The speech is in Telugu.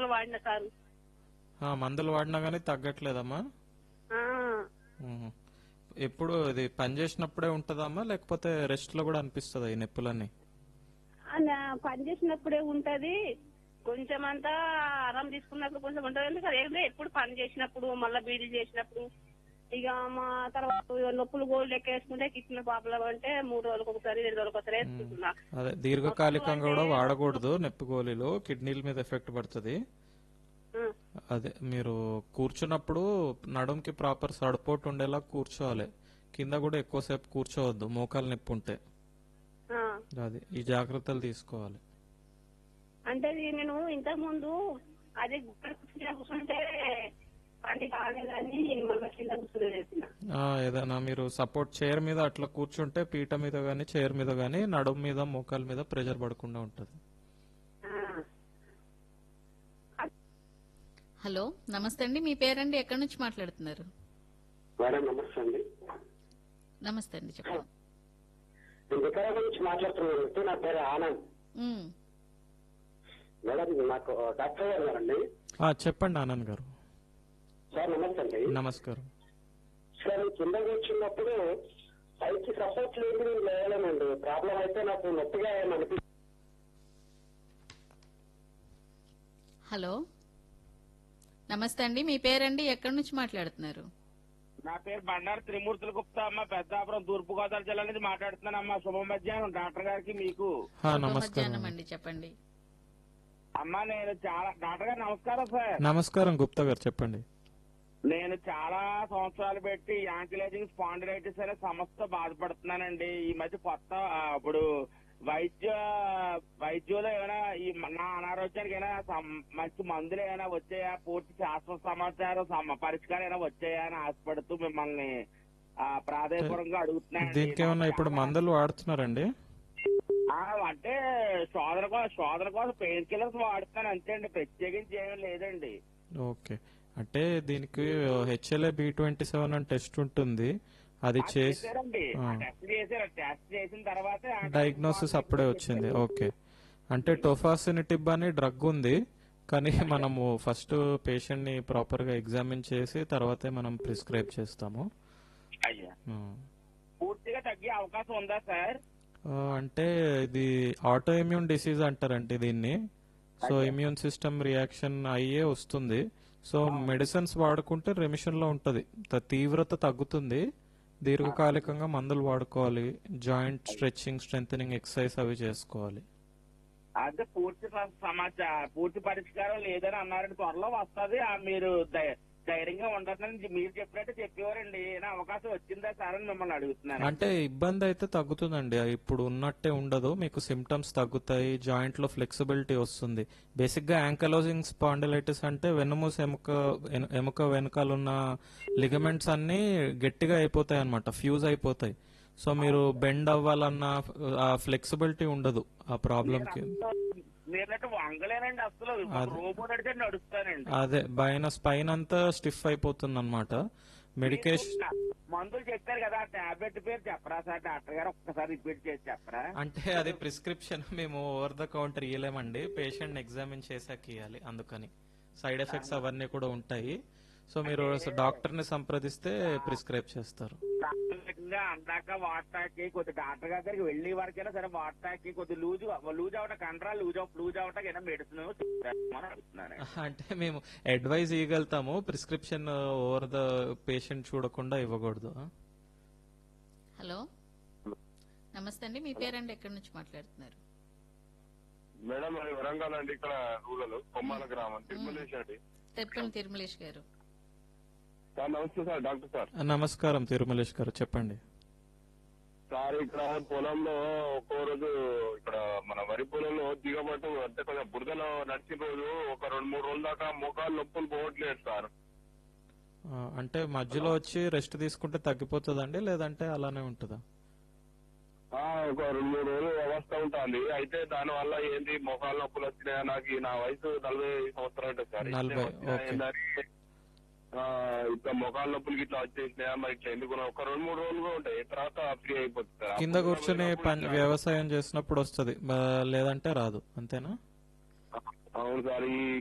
మందులు వాడిన సార్ ఆ, మందులు వాడినా గానీ తగ్గట్లేదమ్మా ఆ, ఉహు. ఎప్పుడు ఇది పని చేసినప్పుడే ఉంటదమ్మా లేకపోతే రెస్ట్ లో కూడా అనిపిస్తుందా ఈ నొప్పులన్నీ ఆ, నా- పని చేసినప్పుడే ఉంటది కొంచెం అంతా ఆరాం తీసుకున్నప్పుడు కొంచెం ఉంటది ఎందుకంటే ఏంటంటే ఎప్పుడు పని చేసినప్పుడు మళ్ళీ బీడీ చేసినప్పుడు ఇక మా తర్వాత నొప్పులు గోళ్ళు లెక్క వేసుకుంటే కిచ్చిన పాపలు అంటే మూడు రోజులకు ఒకసారి రెండు రోజులకు ఒకసారి వేసుకుంటున్నా అదే దీర్ఘకాలికంగా కూడా వాడకూడదు నొప్పి గోళీలు కిడ్నీల మీద ఎఫెక్ట్ పడుతుంది ఆ, అదే మీరు కూర్చున్నప్పుడు నడుంకి ప్రాపర్ సడపోటు ఉండేలా కూర్చోవాలి కింద కూడా ఎక్కువసేపు కూర్చోవద్దు మోకాలు నొప్పి ఉంటే ఆ. అది ఈ జాగ్రత్తలు తీసుకోవాలి అంటే ఇది నేను ఇంతకు ముందు అది గుడ్డ కూర్చుని కూర్చుంటే పని కాలేదని మళ్ళీ కింద కూర్చుని ఆ, ఏదైనా మీరు సపోర్ట్ చైర్ మీద అట్లా కూర్చుంటే పీట మీద గానీ చైర్ మీద గానీ నడుం మీద మోకాల మీద ప్రెషర్ పడకుండా ఉంటది హలో నమస్తే అండి మీ పేరండి ఎక్కడి నుంచి మాట్లాడుతున్నారు మేడం నమస్తే అండి నమస్తే అండి చెప్పండి నేను వికారాబాద్ నుంచి మాట్లాడుతున్నాను నా పేరు ఆనంద్ ఉమ్, మేడం నాకు డాక్టర్ గారు ఉన్నారండి ఆ, చెప్పండి ఆనంద్ గారు సార్ నమస్తే అండి నమస్కారం సార్ కింద కూర్చున్నప్పుడు పైకి సపోర్ట్ లేదు నేను లేవలేనండి ప్రాబ్లం అయితే నాకు నొప్పిగా ఏమనిపి హలో నమస్తే అండి మీ పేరండి ఎక్కడి నుంచి మాట్లాడుతున్నారు నా పేరు బండారు త్రిమూర్తుల గుప్తా అమ్మ పెద్దాపురం తూర్పు గోదావరి జిల్లా నుంచి మాట్లాడుతున్నానమ్మా శుభ మధ్యాహ్నం డాక్టర్ గారికి మీకు ఆ, శుభ నమస్కారం మధ్యాహ్నం అండి చెప్పండి అమ్మా నేను చాలా డాక్టర్ గారు నమస్కారం సార్ నమస్కారం గుప్తా గారు చెప్పండి నేను చాలా సంవత్సరాలు పెట్టి యాంకిలైజింగ్ స్పాండిలైటిస్ అనే సమస్యతో బాధపడుతున్నానండి ఈ మధ్య కొత్త ఆ, ఇప్పుడు వైద్య వైద్యులు ఏమైనా ఈ మ- నా అనారోగ్యానికి ఏమైనా సం- మంచి మందులు ఏమైనా వచ్చాయా పూర్తి శాస్త్ర సమాచారం సమ- పరిష్కారం ఏమైనా వచ్చాయా అని ఆశపడుతూ మిమ్మల్ని ఆ, ప్రాధాయపూర్వకంగా అడుగుతున్నాను దీనికి ఏమన్నా ఇప్పుడు మందులు వాడుతున్నారండి అంటే శోధన కోసం శోధన కోసం పెయిన్ కిల్లర్స్ వాడుతున్నాను అంతే అండి ప్రత్యేకించి ఏమీ లేదండి ఓకే అంటే దీనికి హెచ్ఎల్ఏ బి ట్వంటీ సెవెన్ అని టెస్ట్ ఉంటుంది అది చేసి చేశారండి ఆ. టెస్ట్ చేశారు టెస్ట్ చేసిన తర్వాత డయాగ్నోసిస్ అప్పుడే వచ్చింది ఓకే అంటే టోఫాసినిటిబ్ అని డ్రగ్ ఉంది కానీ మనము ఫస్ట్ పేషెంట్ ని ప్రాపర్ గా ఎగ్జామిన్ చేసి తర్వాతే మనం ప్రిస్క్రైబ్ చేస్తాము అయ్యా ఆ. పూర్తిగా తగ్గే అవకాశం ఉందా సార్ ఆ, అంటే ఇది ఆటో ఇమ్యూన్ డిసీజ్ అంటారండి దీన్ని సో ఇమ్యూన్ సిస్టమ్ రియాక్షన్ అయ్యే వస్తుంది సో మెడిసిన్స్ వాడుకుంటే రెమిషన్ లో ఉంటది త- తీవ్రత తగ్గుతుంది దీర్ఘకాలికంగా మందులు వాడుకోవాలి జాయింట్ స్ట్రెచ్చింగ్ స్ట్రెంగ్ ఎక్సర్సైజ్ అవి చేసుకోవాలి అదే పూర్తి స- సమాచారం పూర్తి పరిష్కారం లేదని అన్నారండి త్వరలో వస్తుంది మీరు ధై- ధైర్యంగా ఉండదని మీరు చెప్పినట్టు చెప్పేవారండి ఏదైనా అవకాశం వచ్చిందా సార్ అని మిమ్మల్ని అడుగుతున్నాను అంటే ఇబ్బంది అయితే తగ్గుతుందండి ఇప్పుడు ఉన్నట్టే ఉండదు మీకు సిమ్టమ్స్ తగ్గుతాయి జాయింట్ లో ఫ్లెక్సిబిలిటీ వస్తుంది బేసిక్ గా యాంకలోజింగ్ స్పాండిలైటిస్ అంటే వెన్నుమూస ఎముక ఎను- ఎముక వెనకాల ఉన్న లిగమెంట్స్ అన్ని గట్టిగా అయిపోతాయి అనమాట ఫ్యూజ్ అయిపోతాయి సో మీరు బెండ్ అవ్వాలన్న ఆ ఫ్లెక్సిబిలిటీ ఉండదు ఆ ప్రాబ్లం కి మీరన్నట్టు వంగలేనండి అసలు అదే. రోబో నడితే నడుస్తానండి అదే పైన స్పైన్ అంతా స్టిఫ్ అయిపోతుంది అనమాట మెడికేషన్ మీరు మందులు చెప్పారు కదా టాబ్లెట్ పేరు చెప్పరా సార్ డాక్టర్ గారు ఒక్కసారి రిపీట్ చేసి చెప్పరా అంటే అది ప్రిస్క్రిప్షన్ మేము ఓవర్ ద కౌంటర్ ఇవ్వలేమండి పేషెంట్ ఎగ్జామిన్ చేశాక ఇవ్వాలి అందుకని సైడ్ ఎఫెక్ట్స్ అవన్నీ కూడా ఉంటాయి సో మీరు డాక్టర్ ని సంప్రదిస్తే ప్రిస్క్రైబ్ చేస్తారు ప్రాథమికంగా అందాక వాటాకి కొద్ది డాక్టర్ గారి దగ్గరికి వెళ్ళే వరకైనా సరే వాటాకి కొద్ది లూజ్ లూజ్ అవట కంట్రా లూజ్ అవ లూజ్ అవటకి ఏదైనా మెడిసిన్ అని అడుగుతున్నాను అంటే మేము అడ్వైజ్ ఇవ్వగలుగుతాము ప్రిస్క్రిప్షన్ ఓవర్ ద పేషెంట్ చూడకుండా ఇవ్వకూడదు హలో నమస్తే అండి మీ పేరండి ఎక్కడి నుంచి మాట్లాడుతున్నారు మేడం అది వరంగల్ అండి ఇక్కడ రూరల్ కొమ్మాల గ్రామం తిరుమలేశ్ అండి తెప్పని తిరుమలేష్ గారు సార్ నమస్తే సార్ డాక్టర్ సార్ నమస్కారం తిరుమలేష్ గారు చెప్పండి సార్ ఇక్కడ పొలంలో ఒక్కో రోజు ఇక్కడ మన వరి పొలంలో దిగబట్టు అంటే కొంచెం బురదలో నడిచిన రోజు ఒక రెండు మూడు రోజుల దాకా మోకాలు నొప్పులు పోవట్లేదు సార్ ఆ, అంటే మధ్యలో వచ్చి రెస్ట్ తీసుకుంటే తగ్గిపోతుందండి లేదంటే అలానే ఉంటుందా ఆ, ఒక రెండు మూడు రోజులు అవస్థ ఉంటుంది అయితే దాని వల్ల ఏంటి మోకాలు నొప్పులు వచ్చినాయా నాకు ఈ నా వయసు నలభై సంవత్సరాలు సార్ ఇట్లే నలభై, వచ్చినాయా ఓకే. ఏంటంటే, ఆ, ఇట్లా మోకాలు నొప్పులకి ఇట్లా వచ్చేసినాయా మరి ఇట్లా ఎందుకు ఒక రెండు మూడు రోజులు కూడా ఉంటాయి తర్వాత ఫ్రీ అయిపోతుంది సార్ కింద అప్పుడు కూర్చొని పోయినప్పుడు పని ఇట్లా- వ్యవసాయం చేసినప్పుడు వస్తుంది లేదంటే రాదు అంతేనా అవును సార్ ఈ